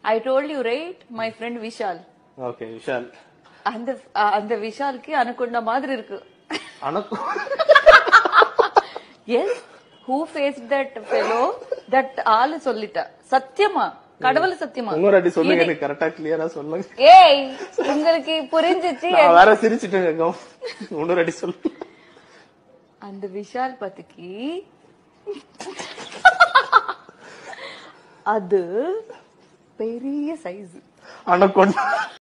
I told you right my friend Vishal okay Vishal அந்த அ- அந்த விஷாலுக்கு அனுக்குண்ட மாதிரி இருக்கு அனக்கு yes who face that fellow that ஆளு சொல்லிட்டா சத்தியமா கடவுள் சத்தியமா இன்னொரு அடி சொல்லுங்க எனக்கு கரெக்டா கிளியரா சொல்லுங்க ஏய் உங்களுக்கு புரிஞ்சிச்சு நான் வேற சிரிச்சிட்டேன் இன்னொரு அடி சொல்லு அந்த விஷால் பத்திக்கு அது பெரிய சைஸ் அனக்கொண்டா